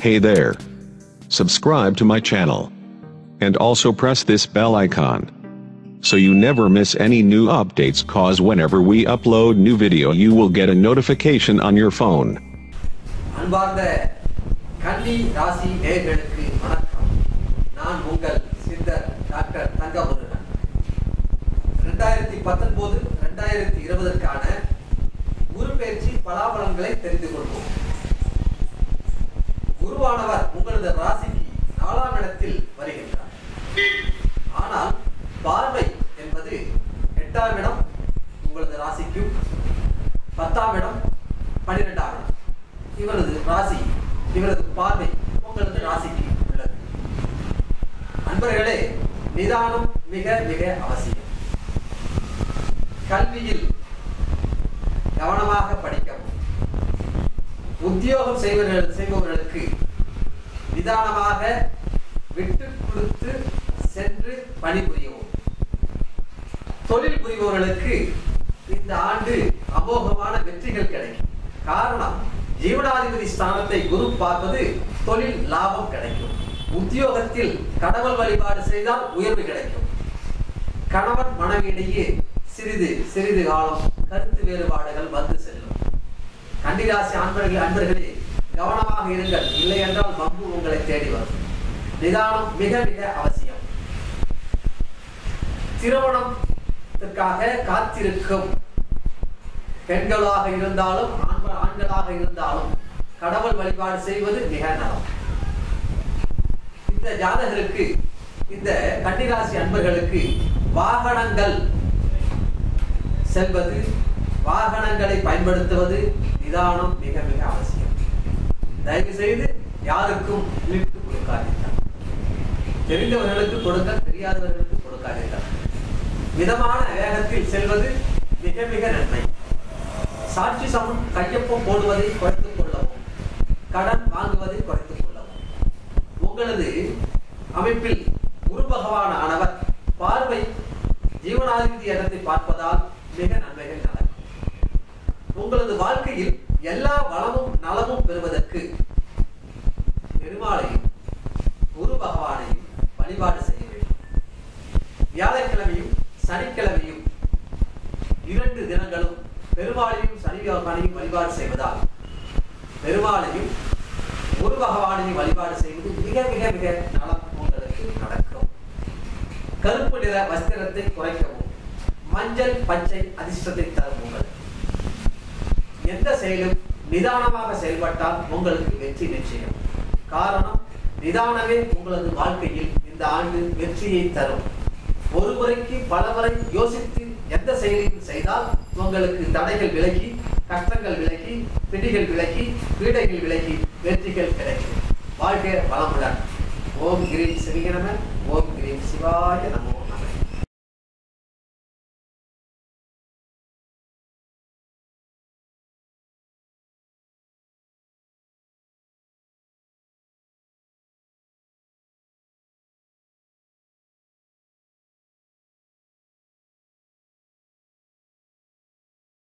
Hey there. Subscribe to my channel. And also press this bell icon. So you never miss any new updates cause whenever we upload new video you will get a notification on your phone. அன்பார்ந்த கன்னி ராசி நேயர்களுக்கு வணக்கம் நான் உங்கள் சித்தர் doctor தங்கமுருகன் ரெண்டாயிரத்தி பத்தொன்பது ரெண்டாயிரத்தி இருபதற்கான குரு பயிற்சி பலாபலன்களை தெரிந்து கொள்வோம் குருவானவர் உங்களது ராசிக்கு நாலாம் இடத்தில் வருகின்றார் ஆனால் பார்வை என்பது எட்டாம் இடம் உங்களது ராசிக்கும் பத்தாம் இடம் பன்னிரெண்டாம் இடம் இவரது ராசி இவரது பார்வை உங்களது ராசிக்கு உள்ளது அன்பர்களே நிதானம் மிக மிக அவசியம் கல்வியில் கவனமாக படிக்கவும் உத்தியோகம் செய்வர்கள் செய்பவர்களுக்கு நிதானமாக விட்டு கொடுத்து சென்று பணிபுரியவும் தொழில் புரிபவர்களுக்கு இந்த ஆண்டு அமோகமான வெற்றிகள் கிடைக்கும் காரணம் ஜீவனாதிபதி ஸ்தானத்தை குரு பார்ப்பது தொழில் லாபம் கிடைக்கும் உத்தியோகத்தில் கடவுள் வழிபாடு செய்தால் உயர்வு கிடைக்கும் கணவன் மனைவியிடையே சிறிது சிறிது காலம் கருத்து வேறுபாடுகள் வந்து செல்லும் கன்னிராசி அன்பர்கள் அன்பர்களே கவனமாக இருங்கள் இல்லை என்றால் பம்பு உங்களை தேடி வரும் நிதானம் மிக மிக அவசியம் திருமணத்திற்காக காத்திருக்கும் பெண்களாக இருந்தாலும் ஆண்கள் ஆண்களாக இருந்தாலும் கடவுள் வழிபாடு செய்வது மிக நலம் இந்த ஜாதகருக்கு இந்த கன்னிராசி அன்பர்களுக்கு வாகனங்கள் செல்வது வாகனங்களை பயன்படுத்துவது நிதானம் மிக மிக அவசியம் தயவு செய்து யாருக்கும் லிஃப்ட் கொடுக்காதீர்கள் தெரிந்தவர்களுக்கு கொடுக்க தெரியாதவர்களுக்கு கொடுக்காதீர்கள் மிதமான வேகத்தில் செல்வது மிக மிக நன்மை சாட்சி சமம் கையொப்பம் போடுவதை குறைத்துக் கொள்ளவும் கடன் வாங்குவதை குறைத்துக் கொள்ளவும் உங்களது அமைப்பில் குரு பகவான் ஆனவர் பார்வை ஜீவனாதிபதி இடத்தை பார்ப்பதால் மிக நன்மைகள் நடக்கும் உங்களது வாழ்க்கையில் எல்லா வளமும் நலமும் பெறுவதற்கு பெருமாளையும் குரு பகவானையும் வழிபாடு செய்ய வேண்டும் வியாழக்கிழமையும் சனிக்கிழமையும் இரண்டு தினங்களும் பெருமாளையும் சனி பகவானையும் வழிபாடு செய்வதால் பெருமாளையும் குரு பகவானையும் வழிபாடு செய்வது மிக மிக மிக நலம் உங்களுக்கு நடக்கும் கருப்பு நிற வஸ்திரத்தை குறைக்கவும் மஞ்சள் பச்சை அதிர்ஷ்டத்தை தரும் உங்களுக்கு எந்த செயலும் நிதானமாக செயல்பட்டால் உங்களுக்கு வெற்றி நிச்சயம் காரணம் நிதானமே உங்களது வாழ்க்கையில் இந்த ஆண்டு வெற்றியை தரும் ஒரு முறைக்கு பல முறை யோசித்து எந்த செயலையும் செய்தால் உங்களுக்கு தடைகள் விலகி கஷ்டங்கள் விலகி பிடிகள் விலகி பீடைகள் விலகி வெற்றிகள் கிடைக்கும் வாழ்க்கை வளமுடன் ஓம் கிரீம் சிறிகரம ஓம் கிரீம் சிவாய நமோ